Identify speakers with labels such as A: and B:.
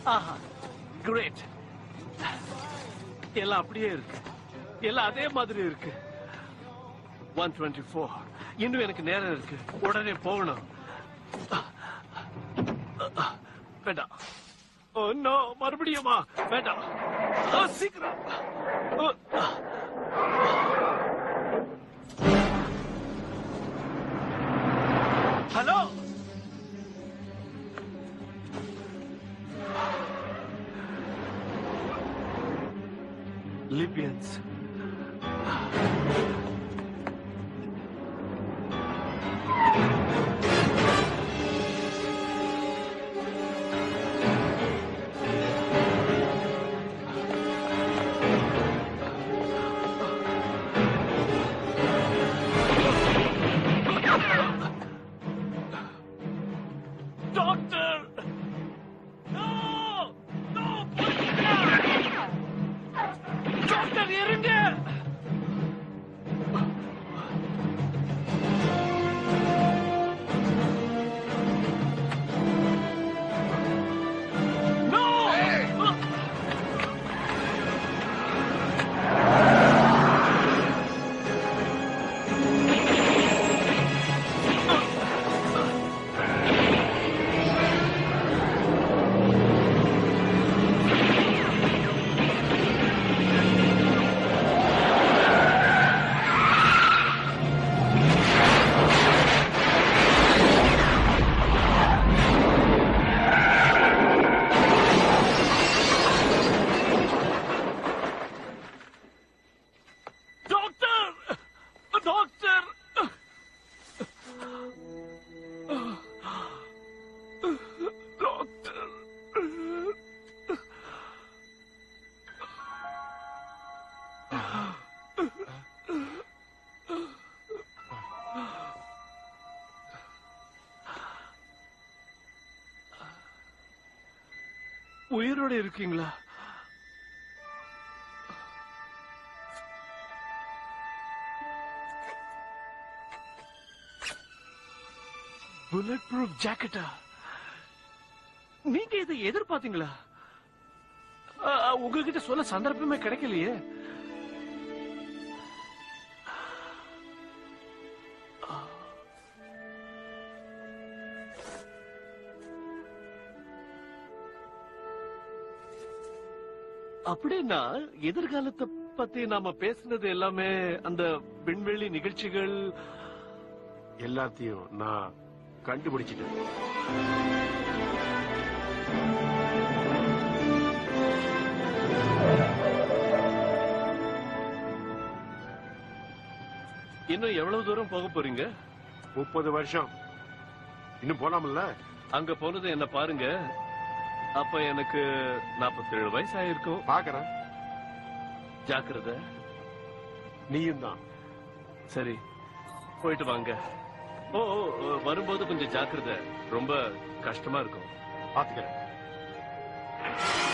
A: ஆஹா great எல்லாம் அப்படியே இருக்கு எல்லாம் அதே மாதிரி இருக்கு ஒன் டுவெண்ட்டி ஃபோர் இன்னும் எனக்கு நேரம் இருக்கு உடனே போகணும் வேண்டாம் ஓ நோ மறுபடியுமா வேண்டாம் ஆ, சீக்கிரம் ஓ, ஆ. Hello Libyans doctor no no doctor இருங்க நோ டாக்டர் டாக்டர் டாக்டர் உயிரோட இருக்கீங்களா புல்லட் ப்ரூஃப் ஜாக்கெட்டா நீங்க இதை எதிர்பார்த்தீங்களா ஆ, ஆ, உங்ககிட்ட சொல்ல சந்தர்ப்பமே கிடைக்கலையே ஆ. அப்படின்னா எதிர்காலத்தை பத்தி நாம பேசுனது எல்லாமே அந்த விண்வெளி நிகழ்ச்சிகள்
B: எல்லாத்தையும் நான் கண்டுபிடிச்சிட்டேன்
A: இன்னும் எவ்வளவு தூரம் போக போறீங்க
B: முப்பது வருஷம் இன்னும் போலாம்ல
A: அங்க போனது என்ன பாருங்க அப்ப எனக்கு 47 வயசு ஆயிருக்கும்
B: பாக்குறேன்
A: ஜாக்கிரதை
B: நீயும் தான்
A: சரி போயிட்டு வாங்க ஓ ஓ, ஓ, வரும்போது கொஞ்சம் ஜாக்கிரதை ரொம்ப கஷ்டமா இருக்கும்
B: பாத்துக்கிறேன்